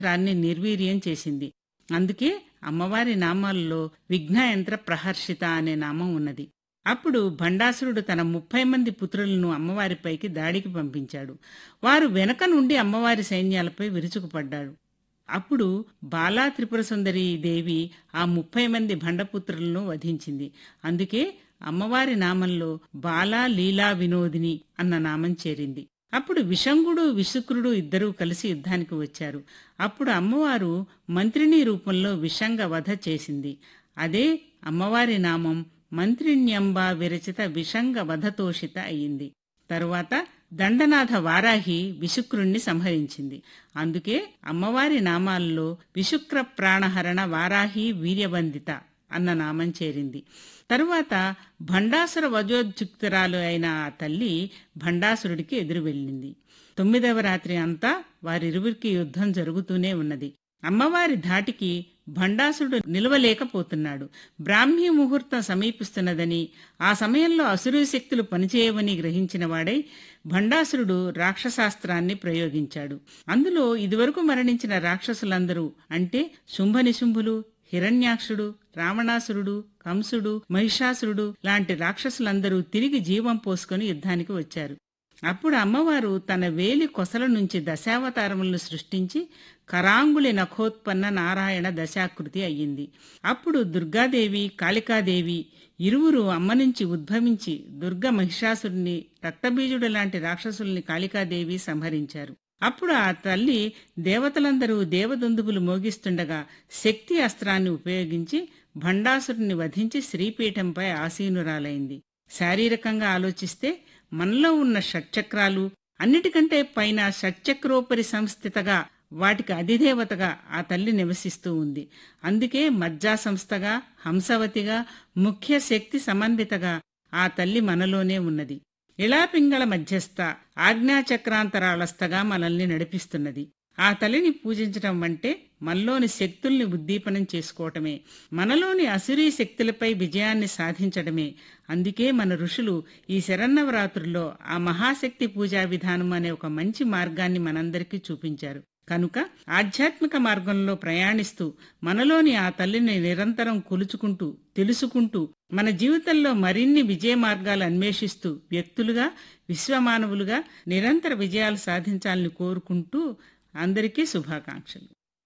రాన్ని నిర్వీర్యం చేసింది అందుకే అమ్మవారి నామాల్లో విఘ్నయంత్ర ప్రహర్షిత అనే నామం ఉన్నది అప్పుడు భండాసురుడు తన ముప్పై మంది పుత్రులను అమ్మవారిపైకి దాడికి పంపించాడు వారు వెనక నుండి అమ్మవారి సైన్యాలపై విరుచుకుపడ్డాడు అప్పుడు బాలా త్రిపుర సుందరి దేవి ఆ ముప్పై మంది భండపుత్రులను వధించింది అందుకే అమ్మవారి నామంలో బాలా లీలా వినోదిని అన్న నామం చేరింది అప్పుడు విషంగుడు విశుక్రుడు ఇద్దరూ కలిసి యుద్ధానికి వచ్చారు అప్పుడు అమ్మవారు మంత్రిని రూపంలో విషంగ వధ చేసింది అదే అమ్మవారి నామం మంత్రిణ్యంబ విరచిత విషంగ వధతోషిత అయింది తరువాత దండనాథ వారాహి విశుక్రుణ్ణి సంహరించింది అందుకే అమ్మవారి నామాల్లో విశుక్ర ప్రాణహరణ వారాహి వీర్యవందిత అన్న నామం చేరింది తరువాత భండాసుర వజోద్యుక్తురాలు అయిన ఆ తల్లి భండాసురుడికి ఎదురు వెళ్ళింది తొమ్మిదవ రాత్రి అంతా వారిరువురికి యుద్ధం జరుగుతూనే ఉన్నది అమ్మవారి ధాటికి భండాసురుడు నిలవలేకపోతున్నాడు బ్రాహ్మీ ముహూర్తం సమీపిస్తున్నదని ఆ సమయంలో అసురు శక్తులు పనిచేయవని గ్రహించిన వాడై భండాసురుడు రాక్షసాస్త్రాన్ని ప్రయోగించాడు అందులో ఇదివరకు మరణించిన రాక్షసులందరూ అంటే శుంభనిశుంభులు హిరణ్యాక్షుడు రావణాసురుడు కంసుడు మహిషాసురుడు లాంటి రాక్షసులందరూ తిరిగి జీవం పోసుకుని యుద్ధానికి వచ్చారు అప్పుడు అమ్మవారు తన వేలి కొసల నుంచి దశావతారములను సృష్టించి కరాంగులి నఖోత్పన్న నారాయణ దశాకృతి అయ్యింది అప్పుడు దుర్గాదేవి కాళికాదేవి ఇరువురు అమ్మ నుంచి ఉద్భవించి దుర్గ మహిషాసురుని రక్తబీజుడు లాంటి రాక్షసుల్ని కాళికాదేవి సంహరించారు అప్పుడు ఆ తల్లి దేవతలందరూ దేవదుందుబులు మోగిస్తుండగా శక్తి అస్త్రాన్ని ఉపయోగించి భండాసురుని వధించి శ్రీపీఠంపై ఆసీనురాలైంది శారీరకంగా ఆలోచిస్తే మనలో ఉన్న షట్చక్రాలు అన్నిటికంటే పైన షట్చక్రోపరి సంస్థితగా వాటికి అధిదేవతగా ఆ తల్లి నివసిస్తూ ఉంది అందుకే మజ్జా సంస్థగా హంసవతిగా ముఖ్య శక్తి సమన్వితగా ఆ తల్లి మనలోనే ఉన్నది ఇళాపింగళ మధ్యస్థ ఆజ్ఞాచక్రాంతరాళస్థగా మనల్ని నడిపిస్తున్నది ఆ తల్లిని పూజించటం అంటే మనలోని శక్తుల్ని ఉద్దీపనం చేసుకోవటమే మనలోని అసురీ శక్తులపై విజయాన్ని సాధించడమే అందుకే మన ఋషులు ఈ శరన్నవరాత్రుల్లో ఆ మహాశక్తి పూజా విధానం అనే ఒక మంచి మార్గాన్ని మనందరికీ చూపించారు కనుక ఆధ్యాత్మిక మార్గంలో ప్రయాణిస్తూ మనలోని ఆ తల్లిని నిరంతరం కొలుచుకుంటూ తెలుసుకుంటూ మన జీవితంలో మరిన్ని విజయ మార్గాలు అన్వేషిస్తూ వ్యక్తులుగా విశ్వమానవులుగా నిరంతర విజయాలు సాధించాలని కోరుకుంటూ అందరికీ శుభాకాంక్షలు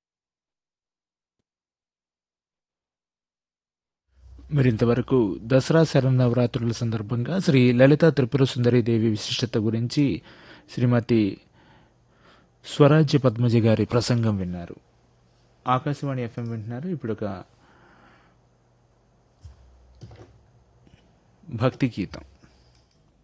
మరింతవరకు దసరా శరన్నవరాత్రుల సందర్భంగా శ్రీ లలిత త్రిపుర సుందరి దేవి విశిష్టత గురించి శ్రీమతి స్వరాజ్య పద్మజ గారి ప్రసంగం విన్నారు ఆకాశవాణి ఎఫ్ఎం వింటున్నారు ఇప్పుడు ఒక భక్తి గీతం